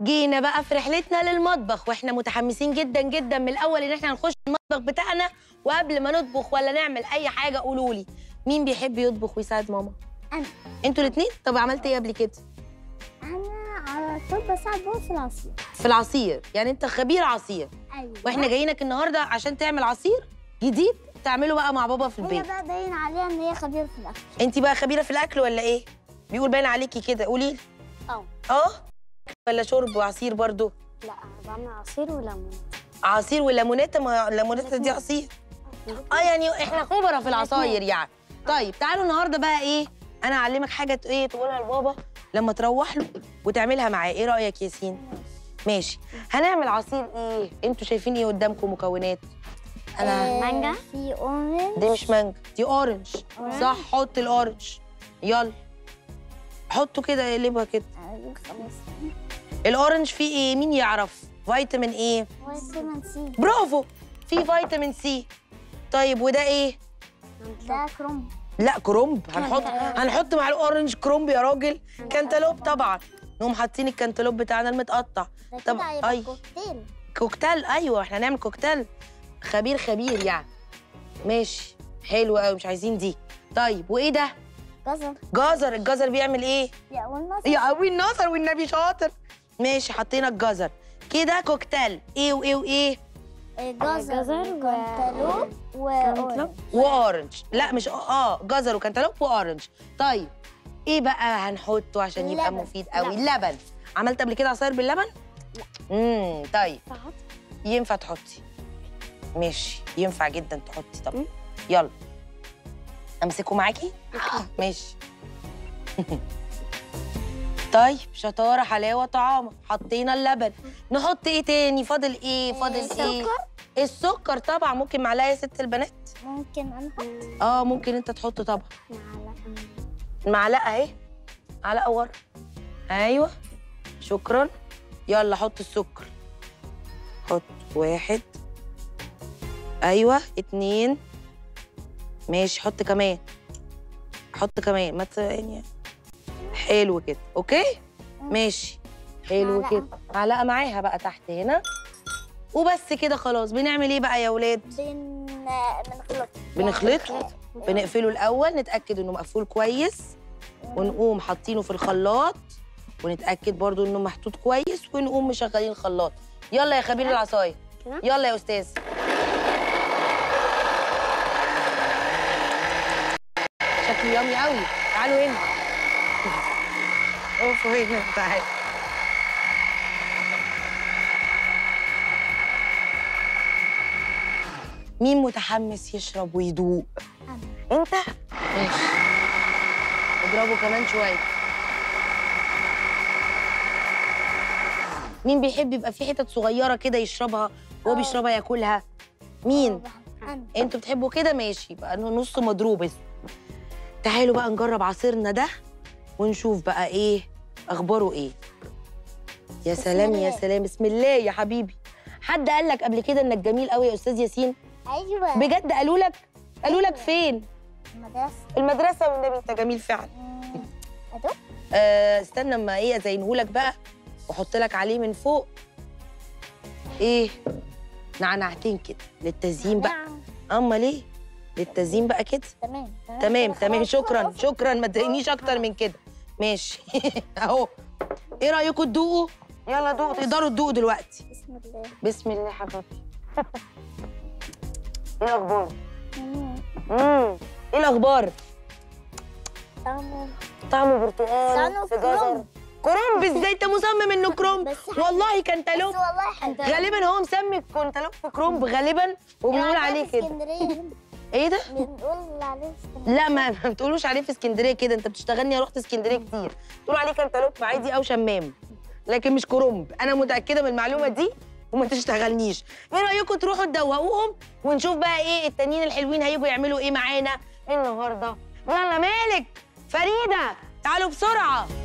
جينا بقى في رحلتنا للمطبخ واحنا متحمسين جدا جدا من الاول ان احنا نخش المطبخ بتاعنا وقبل ما نطبخ ولا نعمل اي حاجه قولوا لي مين بيحب يطبخ ويساعد ماما أنا. انتوا الاثنين طب عملت ايه قبل كده انا على طول بساعد بابا في العصير في العصير يعني انت خبير عصير ايوه واحنا جايينك النهارده عشان تعمل عصير جديد تعمله بقى مع بابا في هي البيت بقى باين عليها ان هي خبيره في الاكل انت بقى خبيره في الاكل ولا ايه بيقول باين عليكي كده قولي لي اه اه ولا شرب وعصير برضو لا بعمل عصير وليمون عصير والليموناتا ما الليموناتا دي عصير اه يعني احنا خبره في العصاير يعني طيب تعالوا النهارده بقى ايه انا اعلمك حاجه ت- ايه تقولها لبابا لما تروح له وتعملها معاه ايه رايك ياسين ماشي هنعمل عصير ايه انتوا شايفين ايه قدامكم مكونات انا مانجا في اورنج دي مش مانجا دي اورنج أورنج. صح حط الاورنج يلا حطه كده اقلبها كده خلاص الاورنج فيه ايه مين يعرف فيتامين ايه فيتامين سي برافو فيه فيتامين سي طيب وده ايه ده كرومب لا كرومب هنحط هنحط مع الاورنج كرومب يا راجل كانتالوب طبعا نقوم حاطين الكانتالوب بتاعنا المتقطع ده طب كده هيبقى أي. كوكتيل كوكتيل ايوه احنا هنعمل كوكتيل خبير خبير يعني ماشي حلو قوي مش عايزين دي طيب وايه ده جزر جزر الجزر بيعمل ايه يا اول نص يا قوي النظر والنبي شاطر ماشي حطينا الجزر كده كوكتيل ايه وايه وايه جزر وكانتالوب واورنج واورنج لا مش اه جزر وكانتالوب واورنج طيب ايه بقى هنحطه عشان يبقى اللبن. مفيد قوي لبن. اللبن عملت قبل كده عصاير باللبن لا. امم طيب فحط ينفع تحطي ماشي ينفع جدا تحطي طب يلا امسكه معاكي ماشي طيب شطاره حلاوه طعامه حطينا اللبن نحط ايه تاني فاضل ايه فاضل ايه سكر السكر طبعا ممكن معلقه يا ست البنات ممكن انا احط اه ممكن انت تحط طبعا معلقه معلقه اهي معلقه ورا ايوه شكرا يلا حط السكر حط واحد ايوه اتنين ماشي حط كمان حط كمان ما ت- يعني حلو كده اوكي ماشي حلو معلقة. كده معلقه معاها بقى تحت هنا وبس كده خلاص بنعمل ايه بقى يا ولاد بن بنخلط بنخلطه بنقفله الاول نتاكد انه مقفول كويس ونقوم حاطينه في الخلاط ونتاكد برضو انه محطوط كويس ونقوم مشغلين الخلاط يلا يا خبير العصايه كده؟ يلا يا استاذ شكله يامي قوي تعالوا هنا اوف هنا تعالوا مين متحمس يشرب ويدوق انت ماشي اضربه كمان شويه مين بيحب يبقى في حتت صغيره كده يشربها وهو آه. بيشربها ياكلها مين انا انتوا بتحبوا كده ماشي يبقى انه نص مضروب اسمه تعالوا بقى نجرب عصيرنا ده ونشوف بقى ايه اخباره ايه يا بسم سلام يا الله. سلام بسم الله يا حبيبي حد قال لك قبل كده انك جميل قوي يا استاذ ياسين ايوه بجد قالوا لك قالوا لك فين المدرسه في المدرسه والنبي انت جميل فعلا مم. ادوق آه، استنى اما ايه ازينهولك بقى واحط لك عليه من فوق ايه نعنعتين كده للتزيين بقى نعم. اما ليه للتزيين بقى كده تمام تمام كده تمام خلاص، شكرا خلاص. شكرا ما تضايقنيش اكتر من كده ماشي اهو ايه رايكم تدوقوا يلا دوقوا تقدروا تدوقوا دلوقتي بسم الله بسم الله حبيبي ايه الاخبار مم. امم ايه الاخبار طعمه طعمه برتقال طعمه في جزر كرنب. كرنب ازاي انت مصمم انه كرنب بس حلو. والله بس كانتالوب والله حلو غالبا هو مسمي الكنتالوب في كرنب غالبا وبنقول يعني عليه في كده اسكندريه ايه ده بنقول عليه اسكندريه لا ما ما بتقولوش عليه في اسكندريه كده انت بتشتغلني رحت اسكندريه كتير تقول عليه كانتالوب عادي او شمام لكن مش كرنب انا متاكده من المعلومه دي وما تشتغلنيش ايه رايكم تروحوا تدوقوهم ونشوف بقى ايه التانيين الحلوين هيجوا يعملوا ايه معانا النهارده يلا مالك فريده تعالوا بسرعه